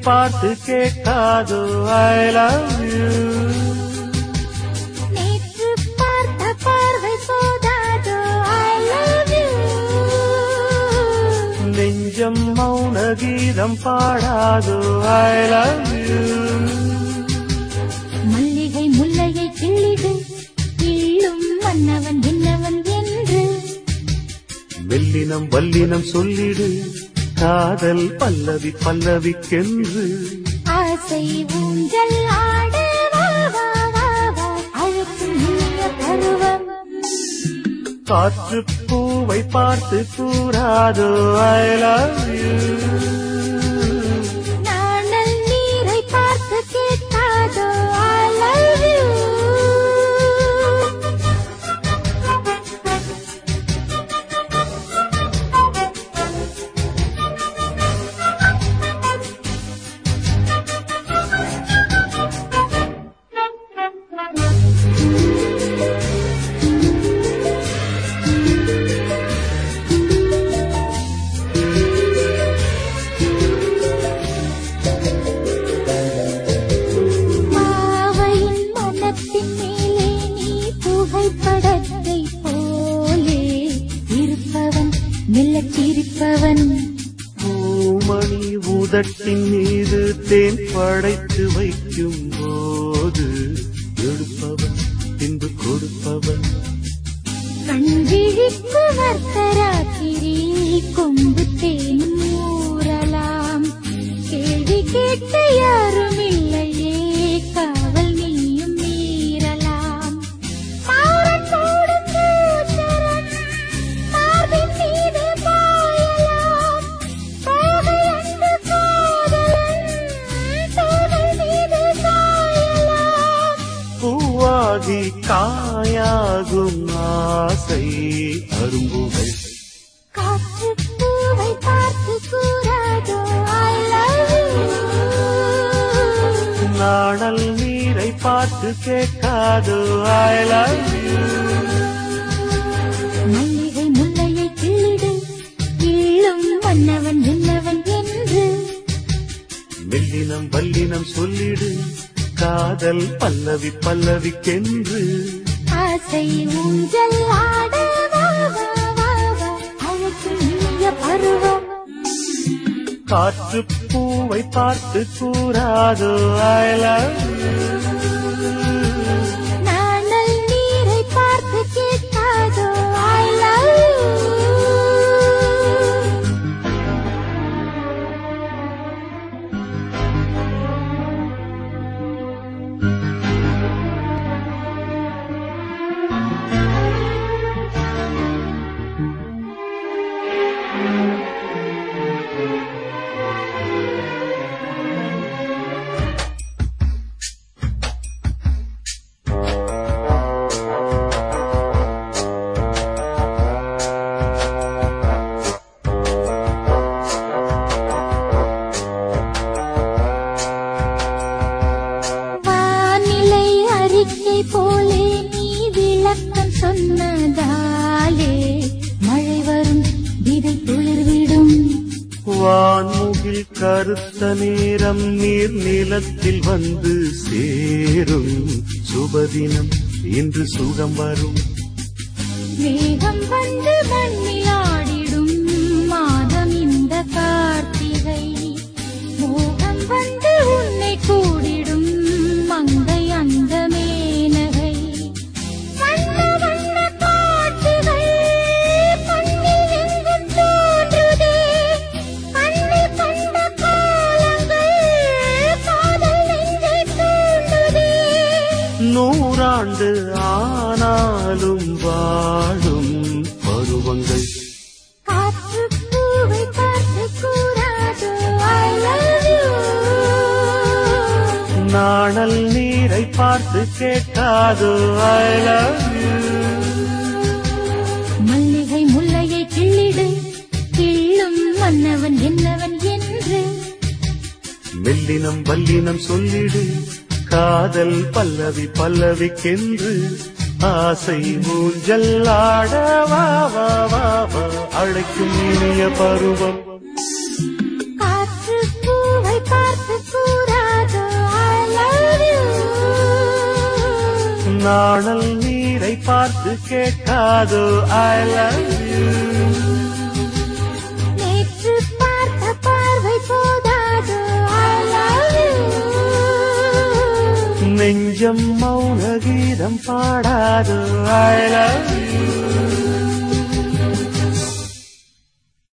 பார்த்து கேட்காதோ I love you நேற்று பார்த்த பார்வை போதாதோ I love you நெஞ்சம் மௌன கீதம் பாடாதோ ஐ லவ் யூ மல்லிகை முல்லையை கிள்ளிடு கிள்ளும் மன்னவன் என்னவன் என்று மெல்லினம் வல்லினம் சொல்லிடு காதல் பல்லவி பல்லவிக்கென்று ஆசை ஊஞ்சல் ஆட வா வா வா வா அழுத்தும் இனிய பருவம் காற்று பூவை பார்த்து கூறாதோ ஐ லவ் யூ நாணல் நீரை பார்த்து கேட்காதோ I love you பாவையின் மனத்தின் மேலே நீ புகைப்படத்தை போலே இருப்பவன் மெல்லச் சிரிப்பவன் பூமணி உதட்டின் மீது தேன் படைத்து வைக்கும் போது எடுப்பவன் பின்பு கொடுப்பவன் கண்விழிக்கு வர்த்தராத்திரி கொம்பு தேனும் ஊறலாம் கேள்வி கேட்ட யாரும் இல்லையே காவல் நீயும் மீறலாம் மாறன் போடும் பூச்சரம் மார்பின் மீது பாயலாம் தோகை அன்பு காதலன் தோகை மீது சாயலாம் பூவாகி காயாகும் ஆசை அரும்புகள் காற்று பூவை பார்த்து கூறாதோ I love you நாணல் நீரை பார்த்து கேட்காதோ ஐ லவ் யூ மல்லிகை முல்லையை கிள்ளிடு கிள்ளும் மன்னவன் என்னவன் என்று மெல்லினம் வல்லினம் சொல்லிடு காதல் பல்லவி பல்லவிக்கென்று ஆசை ஊஞ்சல் ஆட வா வா வா வா அழைக்கும் இனிய பருவம் காற்று பூவை பார்த்து கூறாதோ ஐ லவ் நாணல் நீரை பார்த்து கேட்காதோ I love you வானிலை அறிக்கை போலே நீ விளக்கம் சொன்னதாலே மழை வரும் விதை துளிர்விடும் வான்முகில் கருத்த நேரம் நீர் நிலத்தில் வந்து சேரும் சுபதினம் இன்று சுகம் வரும் மேகம் வந்து மண்ணில் ஆடிடும் மாதம் இந்த கார்த்திகை மோகம் வந்து உன்னை கூடிடும் மங்கை அந்த மேனகை வண்ண வண்ண காட்சிகள் கண்ணில் எங்கும் தோன்றுதே கண்ணில் கண்ட காலங்கள் காதல் நெஞ்சை தூண்டுதே நூறாண்டு ஆனாலும் வாழும் பருவங்கள் காற்று பூவை பார்த்து கூறாதோ I love you நாணல் நீரை பார்த்து கேட்காதோ ஐ லவ் யூ மல்லிகை முல்லையை கிள்ளிடு கிள்ளும் மன்னவன் என்னவன் என்று மெல்லினம் வல்லினம் சொல்லிடு காதல் பல்லவி பல்லவிக்கென்று ஆசை மூஞ்சல் ஆட வா வா வா வா அழைக்கும் இனிய பருவம் காற்று பூவை பார்த்து நாணல் நீரை பார்த்து கேட்காதோ ஐ லவ் யூ நேற்று பார்த்த பார்வை போதாது I love you. நெஞ்சம் மௌன கீதம் பாடாதோ ஐ லவ் யூ